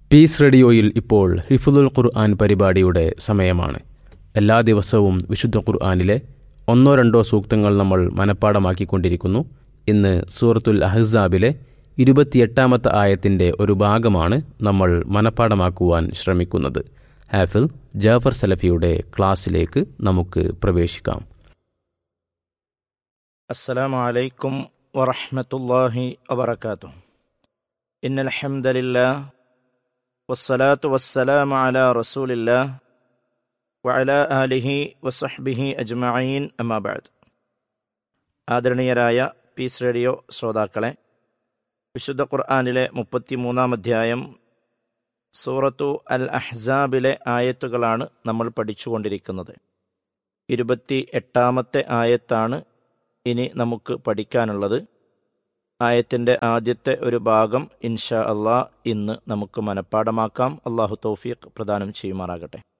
piece റേഡിയോയിൽ ഇപ്പോൾ ഹിഫുദുൽ ഖുർആൻ പരിപാടിയുടെ സമയമാണ് എല്ലാ ദിവസവും വിശുദ്ധ ഖുർആനിലെ ഒന്നോ രണ്ടോ സൂക്തങ്ങൾ നമ്മൾ മനഃപ്പാടമാക്കിക്കൊണ്ടിരിക്കുന്നു ഇന്ന് സൂറത്തുൽ അഹ്സാബിലെ ഇരുപത്തിയെട്ടാമത്തെ ആയത്തിൻ്റെ ഒരു ഭാഗമാണ് നമ്മൾ മനഃപ്പാടമാക്കുവാൻ ശ്രമിക്കുന്നത് ഹാഫിൽ ജാഫർ സലഫിയുടെ ക്ലാസ്സിലേക്ക് നമുക്ക് പ്രവേശിക്കാം السلام عليكم ورحمة الله وبركاته إن الحمد لله والصلاة والسلام على رسول الله وعلى آله وصحبه أجمعين أما بعد ആദരണീയരായ പീസ് റേഡിയോ ശ്രോതാക്കളെ വിശുദ്ധ ഖുർആാനിലെ മുപ്പത്തിമൂന്നാം അധ്യായം സൂറത്തു അൽ അഹ്സാബിലെ ആയത്തുകളാണ് നമ്മൾ പഠിച്ചുകൊണ്ടിരിക്കുന്നത് ഇരുപത്തി എട്ടാമത്തെ ആയത്താണ് ഇനി നമുക്ക് പഠിക്കാനുള്ളത് ആയത്തിൻ്റെ ആദ്യത്തെ ഒരു ഭാഗം ഇൻഷാ അള്ളാ ഇന്ന് നമുക്ക് മനഃപ്പാടമാക്കാം അള്ളാഹു തൗഫീഖ് പ്രദാനം ചെയ്യുമാറാകട്ടെ